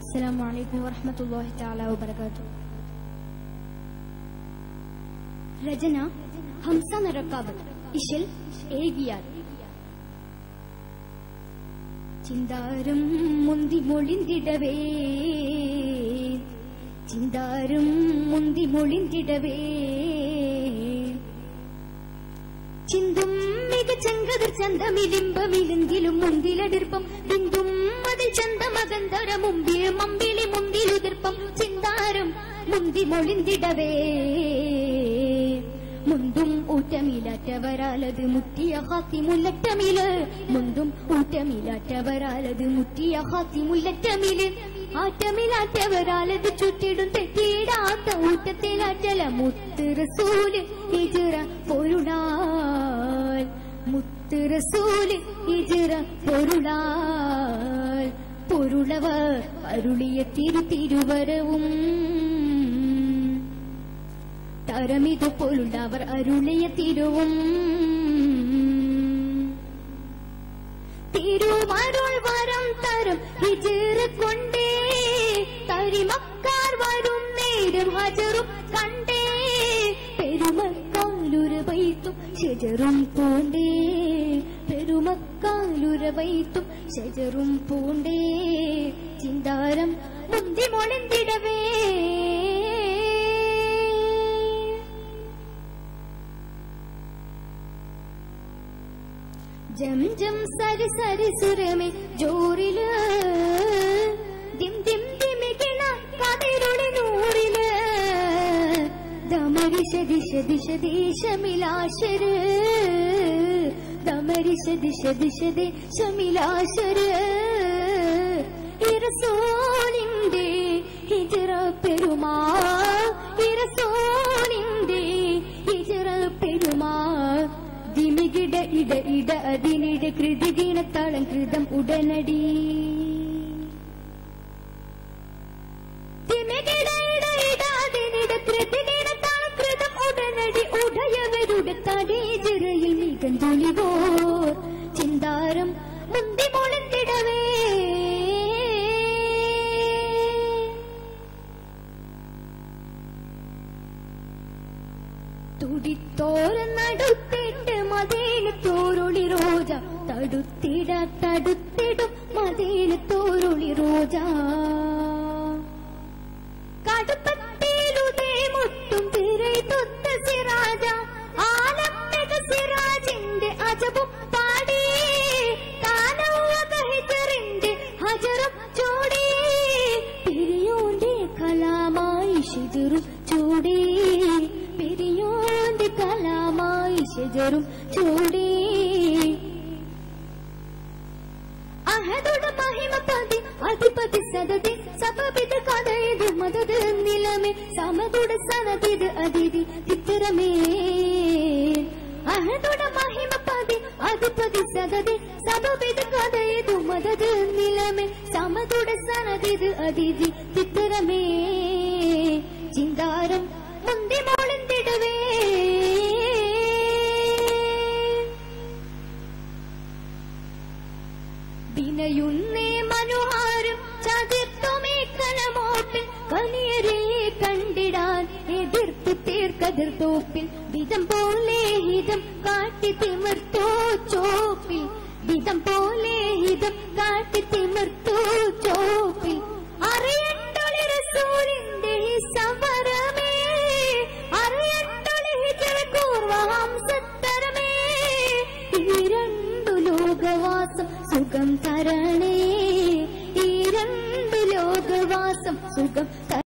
السلام عليكم ورحمة الله تعالى وبركاته രചന ഹംസ നരക്കാവ് ഇശൽ ഏകിയാർ ചിന്താരും മുന്തി മൊളിന്തിടവേ ചിന്താരും മുന്തി മൊളിന്തിടവേ ചിന്തും മികച്ചങ്കതിർ ചന്തമിലിമ്പമിലെങ്കിലും മുന്തിലടിർപ്പം ബിന്ദും അതിൽ ചന്തമകന്തര മുമ്പിൽ മമ്പിളി മുന്തിലുതിർപ്പം ചിന്താരം മുന്തി മൊളിന്തിടവേ മുന്തും ഊറ്റമില്ലാറ്റവരാലത് മുറ്റിയ ഹാത്തിമുല്ലറ്റമില് മുന്തും ഊറ്റമില്ലാറ്റവരാലത് മുറ്റിയ ഹാത്തിമുല്ലറ്റമില് ആറ്റമില്ലാറ്റവരാലത് ചുറ്റിടും തെറ്റിയിടാത്ത ഊറ്റത്തിലാറ്റല മുത്ത് റസൂല് ഹിജിറ പൊരുടാൽ മുത്ത് റസൂല് ഹിജിറ പൊരുടാൽ പൊരുളവർ അരുളിയ തിരു തിരുവരവും തരമിതു പോലുള്ളവർ അരുളിയ തിരുവും തിരുവരുൾ വരം തരും ഹിജിറ കൊണ്ടേ തരിമക്കാർ വരും നേരം ഹജറും കണ്ടേ പെരുമക്കാലുര വൈത്തും ഷജറും പൂണ്ടേ പെരുമക്കാലുര വൈത്തും ഷജറും പൂണ്ടേ ചിന്താരം മുന്തി മൊളിന്തിടവേ ജം ജം സരി സരി സുരമെ ജോറില് ദിം ദിം ദിമികിണ കതിരുടെ നൂറില് ദമരിഷ ദിശ ദിശ ദേശമിലാശര് ദമരിഷ ദിശ ദിശ ദേശമിലാശര് ഇറസോലിന്റെ ഹിജറ പെരുമാ ഇറസോലിന്റെ ഹിജറ പെരുമാ ദിമികിട ഇട ഇട അതിനിട കൃതിഗീണത്താളം കൃതം ഉടനടി ദിമികിട ഇട ഇട അതിനിട കൃതിഗീണത്താളം കൃതം ഉടനടി ഉടയവരുടെ തടേജിറയിൽ മികന്തൊലിവോ ചിന്താരം മുന്തി മുളന്തിടവേ തുടിത്തോരന്നടുത്തിട്ട് മതേന് തോരുളി റോജ തടുത്തിട തടുത്തിടും മതേന് തോരുളി റോജ കടുപ്പത്തിലുതേ മുട്ടും തിരൈ തൊത്ത സിറാജ ആലംബക സിറാജിന്റെ അജബും പാടി കാനവക ഹിജറിന്റെ ഹജറും ചൂടി പിരിയോന്റെ കലാമായി ഷിജറും ചൂടി പിരിയോന്റെ കലാമായി ഷിജറും ചൂടി അഹദുടെ മഹിമ പതി അധിപതി സദതി സബബിത് കഥയത് മദത് നിലമേ സമതുടെ സനതിത് അതിഥി ചിത്രമേ അഹദുടെ മഹിമ പതി അധിപതി സദതി സബബിത് കഥയത് മദത് നിലമേ സമതുടെ സനതിത് അതിഥി ചിത്രമേ ചിന്താരം മുന്തി മോളിന്തിടവേ വിനയുന്നേ മനോഹാരം ചതിർത്തുമേ കലമോട്ടിൽ കനിയരെ കണ്ടിടാൻ എതിർത്തു തീർക്കതിർ തോപ്പിൽ വിധം പോലെ ഹിതം കാട്ടി തിമിർത്തോ ചോപ്പിൽ വിധം പോലെ ഹിതം കാട്ടി തിമിർത്തോ ചോപ്പിൽ അറിയണ്ടൊളി റസൂലിന്റെ ഈ സമരമേ അറിയണ്ടൊളി ഹിജറ കൂർവഹംസത്തരമേ ഈ രണ്ടു ലോകവാസം സുഖം തരണേ ഈ രണ്ടു ലോകവാസം സുഖം